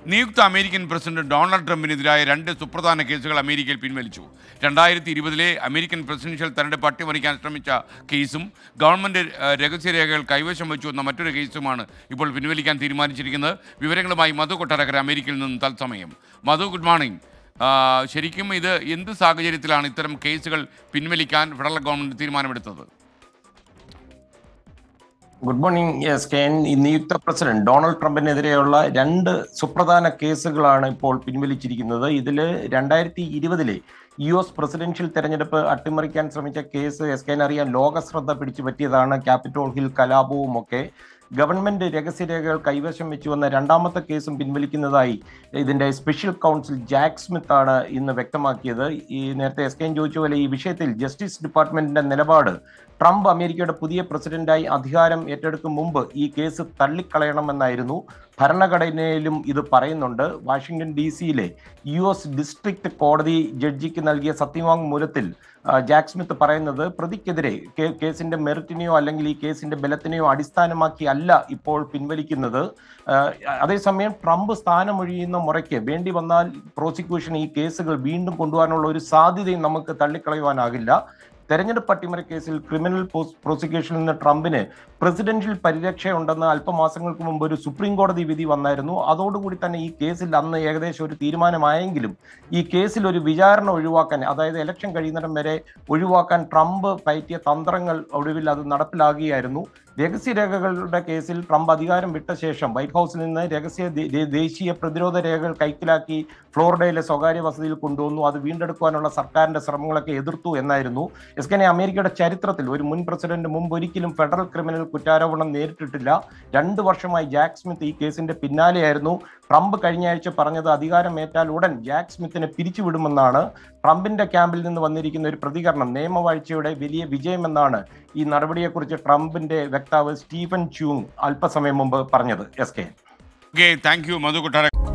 നിയുക്ത American president Donald ട്രംപിനെതിരായ രണ്ട് സുപ്രധാന കേസുകൾ അമേരിക്കയിൽ പിൻവലിച്ചു രണ്ടായിരത്തി ഇരുപതിലെ അമേരിക്കൻ പ്രസിഡൻഷ്യൽ തെരഞ്ഞെടുപ്പ് അട്ടിമറിക്കാൻ ശ്രമിച്ച കേസും ഗവൺമെന്റ് ഏഹ്, രഹസ്യരേഖകൾ കൈവശം വെച്ചു എന്ന മറ്റൊരു കേസുമാണ് ഇപ്പോൾ പിൻവലിക്കാൻ തീരുമാനിച്ചിരിക്കുന്നത് വിവരങ്ങളുമായി മധു കൊട്ടാരക്കര അമേരിക്കയിൽ നിന്നും തത്സമയം മധു ഗുഡ് മോർണിംഗ് ആ, ശരിക്കും ഇത് എന്ത് സാഹചര്യത്തിലാണ് ഇത്തരം കേസുകൾ പിൻവലിക്കാൻ ഫെഡറൽ ഗവൺമെന്റ് തീരുമാനമെടുത്തത് good morning yes K N നിയുക്ത പ്രസിഡന്റ് ഡൊണാൾഡ് ട്രംപിനെതിരെയുള്ള രണ്ട് സുപ്രധാന കേസുകളാണ് ഇപ്പോൾ പിൻവലിച്ചിരിക്കുന്നത് ഇതിൽ രണ്ടായിരത്തി ഇരുപതിലെ യു എസ് പ്രസിഡൻഷ്യൽ തെരഞ്ഞെടുപ്പ് അട്ടിമറിക്കാൻ ശ്രമിച്ച കേസ് എസ് കെ അറിയാൻ ലോക ശ്രദ്ധ പിടിച്ചു പറ്റിയതാണ് ക്യാപിറ്റോൾ ഹിൽ കലാപവും ഒക്കെ ഗവൺമെന്റ് രഹസ്യരേഖകൾ കൈവശം വെച്ചു വന്ന രണ്ടാമത്തെ കേസും പിൻവലിക്കുന്നതായി ഇതിന്റെ സ്പെഷ്യൽ കൗൺസിൽ ജാക്ക് സ്മിത്ത് ആണ് ഇന്ന് വ്യക്തമാക്കിയത് ഈ നേരത്തെ എസ് കെ ചോദിച്ച പോലെ ഈ വിഷയത്തിൽ ജസ്റ്റിസ് ഡിപ്പാർട്ട്മെന്റിന്റെ നിലപാട് ട്രംപ് അമേരിക്കയുടെ പുതിയ പ്രസിഡന്റായി അധികാരം ഏറ്റെടുക്കും മുമ്പ് ഈ കേസ് തള്ളിക്കളയണമെന്നായിരുന്നു ഭരണഘടനയിലും ഇത് പറയുന്നുണ്ട് വാഷിംഗ്ടൺ ഡി സിയിലെ യു എസ് ഡിസ്ട്രിക്ട് കോടതി ജഡ്ജിക്ക് നൽകിയ സത്യവാങ്മൂലത്തിൽ ആ, ജാക്ക് സ്മിത്ത് പറയുന്നത് പ്രതിക്കെതിരെ കേ- കേസിന്റെ മെറിറ്റിനെയോ അല്ലെങ്കിൽ ഈ കേസിന്റെ ബലത്തിനെയോ അടിസ്ഥാനമാക്കി അല്ല ഇപ്പോൾ പിൻവലിക്കുന്നത് ആ, അതേസമയം ട്രംപ് സ്ഥാനമൊഴിയുന്ന മുറയ്ക്ക് വേണ്ടി വന്നാൽ പ്രോസിക്യൂഷൻ ഈ കേസുകൾ വീണ്ടും കൊണ്ടുപോകാനുള്ള ഒരു സാധ്യതയും നമുക്ക് തള്ളിക്കളയുവാനാകില്ല തെരഞ്ഞെടുപ്പ് അട്ടിമറി കേസിൽ ക്രിമിനൽ പ്രോസിക്യൂഷനിൽ നിന്ന് ട്രംപിന് പ്രസിഡന്റിൽ പരിരക്ഷയുണ്ടെന്ന് അല്പമാസങ്ങൾക്ക് മുമ്പ് ഒരു സുപ്രീം കോടതി വിധി വന്നായിരുന്നു അതോടുകൂടി തന്നെ ഈ കേസിൽ അന്ന് ഏകദേശം ഒരു തീരുമാനമായെങ്കിലും ഈ കേസിൽ ഒരു വിചാരണ ഒഴിവാക്കാൻ അതായത് ഇലക്ഷൻ കഴിയുന്നിടം വരെ ഒഴിവാക്കാൻ ട്രംപ് പയറ്റിയ തന്ത്രങ്ങൾ ഒടുവിൽ അത് നടപ്പിലാകുകയായിരുന്നു രഹസ്യരേഖകളുടെ കേസിൽ ട്രംപ് അധികാരം വിട്ട ശേഷം വൈറ്റ് ഹൗസിൽ നിന്ന് രഹസ്യ ദേ- ദേ- ദേശീയ പ്രതിരോധ രേഖകൾ കൈക്കലാക്കി ഫ്ലോറിഡയിലെ സ്വകാര്യ വസതിയിൽ കൊണ്ടുവന്നു അത് വീണ്ടെടുക്കാനുള്ള സർക്കാരിന്റെ ശ്രമങ്ങളൊക്കെ എതിർത്തു എന്നായിരുന്നു എസ് കെ അമേരിക്കയുടെ ചരിത്രത്തിൽ ഒരു മുൻ പ്രസിഡന്റ് മുമ്പ് ഒരിക്കലും ഫെഡറൽ ക്രിമിനൽ കുറ്റാരോപണം നേരിട്ടിട്ടില്ല രണ്ട് വർഷമായി ജാക്ക് സ്മിത്ത് ഈ കേസിന്റെ പിന്നാലെയായിരുന്നു ട്രംപ് കഴിഞ്ഞ ആഴ്ച പറഞ്ഞത് അധികാരം ഏറ്റാൽ ഉടൻ ജാക്ക് സ്മിത്തിനെ പിരിച്ചുവിടുമെന്നാണ് ട്രംപിന്റെ ക്യാമ്പിൽ നിന്ന് വന്നിരിക്കുന്ന ഒരു പ്രതികരണം നിയമവാഴ്ചയുടെ വലിയ വിജയമെന്നാണ് ഈ നടപടിയെക്കുറിച്ച് ട്രംപിന്റെ വക്താവ് സ്റ്റീഫൻ ച്യൂങ് അല്പസമയം മുമ്പ് പറഞ്ഞത് S K okay thank you Madhu കൊട്ടാര